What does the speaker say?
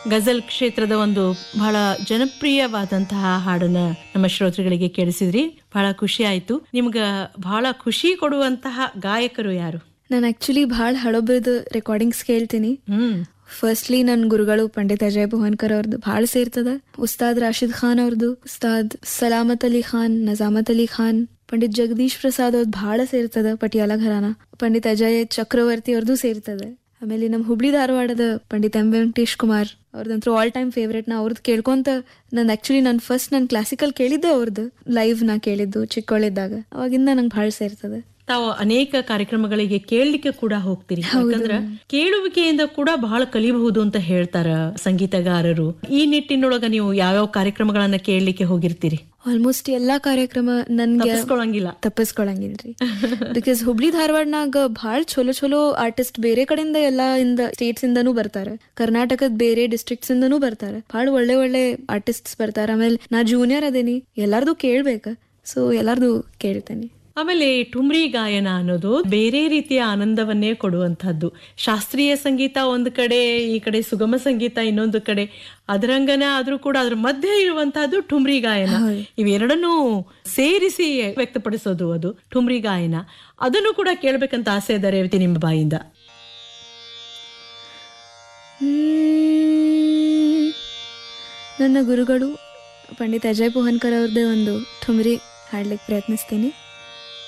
ಗಜಲ್ ಕ್ಷೇತ್ರದ ಒಂದು ಬಹಳ ಜನಪ್ರಿಯವಾದಂತಹ ಹಾಡನ್ನ ನಮ್ಮ ಶ್ರೋತೃಗಳಿಗೆ ಕೇಳಿಸಿದ್ರಿ ಬಹಳ ಖುಷಿ ಆಯ್ತು ನಿಮ್ಗ ಬಹಳ ಖುಷಿ ಕೊಡುವಂತಹ ಗಾಯಕರು ಯಾರು ನಾನು ಆಕ್ಚುಲಿ ಭಾಳ ಹಳಬ್ರದ್ದು ರೆಕಾರ್ಡಿಂಗ್ಸ್ ಕೇಳ್ತೀನಿ ಹ್ಮ್ ಫಸ್ಟ್ಲಿ ನನ್ನ ಗುರುಗಳು ಪಂಡಿತ್ ಅಜಯ್ ಭುವನ್ಕರ್ ಅವ್ರದ್ದು ಭಾಳ ಸೇರ್ತದ ಉಸ್ತಾದ್ ರಾಶಿದ್ ಖಾನ್ ಅವ್ರದ್ದು ಉಸ್ತಾದ್ ಸಲಾಮತ್ ಅಲಿ ಖಾನ್ ನಜಾಮತ್ ಅಲಿ ಖಾನ್ ಪಂಡಿತ್ ಜಗದೀಶ್ ಪ್ರಸಾದ್ ಅವ್ರದ್ದು ಭಾಳ ಸೇರ್ತದ ಪಟಿಯಾಲ ಘರಾನ ಪಂಡಿತ್ ಅಜಯ್ ಚಕ್ರವರ್ತಿ ಅವ್ರದ್ದು ಸೇರ್ತದೆ ಆಮೇಲೆ ನಮ್ಮ ಹುಬ್ಳಿ ಧಾರವಾಡದ ಪಂಡಿತ್ ಎಂ ವೆಂಕಟೇಶ್ ಕುಮಾರ್ ಅವ್ರದಂತೂ ಆಲ್ ಟೈಮ್ ಫೇವ್ರೇಟ್ ನಾ ಅವ್ರದ್ದು ಕೇಳ್ಕೊಂತ ನಾನು ಆಕ್ಚುಲಿ ನಾನು ಫಸ್ಟ್ ನಾನು ಕ್ಲಾಸಿಕಲ್ ಕೇಳಿದ್ದೆ ಅವ್ರದ್ದು ಲೈವ್ ನಾ ಕೇಳಿದ್ದು ಚಿಕ್ಕವಳಿದ್ದಾಗ ಅವಾಗಿಂದ ನಂಗೆ ಭಾಳ ಸೇರ್ತದೆ ತಾವು ಅನೇಕ ಕಾರ್ಯಕ್ರಮಗಳಿಗೆ ಕೇಳಲಿಕ್ಕೆ ಕೂಡ ಹೋಗ್ತೀರಿ ಯಾಕಂದ್ರ ಕೇಳುವಿಕೆಯಿಂದ ಕೂಡ ಬಹಳ ಕಲಿಬಹುದು ಅಂತ ಹೇಳ್ತಾರ ಸಂಗೀತಗಾರರು ಈ ನಿಟ್ಟಿನೊಳಗ ನೀವು ಯಾವ್ಯಾವ ಕಾರ್ಯಕ್ರಮಗಳನ್ನ ಕೇಳಲಿಕ್ಕೆ ಹೋಗಿರ್ತೀರಿ ಆಲ್ಮೋಸ್ಟ್ ಎಲ್ಲಾ ಕಾರ್ಯಕ್ರಮ ನನ್ಗೆ ತಪ್ಪಿಸ್ಕೊಳಂಗಿಲ್ಲ ತಪ್ಪಿಸ್ಕೊಳಂಗಿಲ್ರಿ ಬಿಕಾಸ್ ಹುಬ್ಳಿ ಧಾರವಾಡನಾಗ ಭಾಳ ಚಲೋ ಚಲೋ ಆರ್ಟಿಸ್ಟ್ ಬೇರೆ ಕಡೆಯಿಂದ ಎಲ್ಲಾ ಇಂದ ಸ್ಟೇಟ್ಸ್ ಇಂದನೂ ಬರ್ತಾರೆ ಕರ್ನಾಟಕದ ಬೇರೆ ಡಿಸ್ಟ್ರಿಕ್ಟ್ಸ್ ಇಂದನೂ ಬರ್ತಾರೆ ಭಾಳ ಒಳ್ಳೆ ಒಳ್ಳೆ ಆರ್ಟಿಸ್ಟ್ಸ್ ಬರ್ತಾರೆ ಆಮೇಲೆ ನಾ ಜೂನಿಯರ್ ಅದೇನಿ ಎಲ್ಲಾರ್ದು ಕೇಳ್ಬೇಕ ಸೊ ಎಲ್ಲಾರ್ದು ಕೇಳ್ತೇನೆ ಆಮೇಲೆ ठुमरी ಗಾಯನ ಅನ್ನೋದು ಬೇರೆ ರೀತಿಯ ಆನಂದವನ್ನೇ ಕೊಡುವಂತಹದ್ದು ಶಾಸ್ತ್ರೀಯ ಸಂಗೀತ ಒಂದು ಕಡೆ ಈ ಕಡೆ ಸುಗಮ ಸಂಗೀತ ಇನ್ನೊಂದು ಕಡೆ ಅದರಂಗನ ಆದ್ರೂ ಕೂಡ ಅದ್ರ ಮಧ್ಯೆ ಇರುವಂತಹದ್ದು ठुमरी ಗಾಯನ ಇವೆರಡನ್ನೂ ಸೇರಿಸಿ ವ್ಯಕ್ತಪಡಿಸೋದು ಅದು ठुमरी ಗಾಯನ ಅದನ್ನು ಕೂಡ ಕೇಳ್ಬೇಕಂತ ಆಸೆ ಇದೆ ರೇವತಿ ನಿಮ್ಮ ಬಾಯಿಂದ ಹ್ಮ್. ನನ್ನ ಗುರುಗಳು ಪಂಡಿತ್ ಅಜಯ್ ಪೋಹನ್ಕರ್ ಅವ್ರದ್ದೇ ಒಂದು ಠುಮ್ರಿ ಹಾಡ್ಲಿಕ್ಕೆ ಪ್ರಯತ್ನಿಸ್ತೀನಿ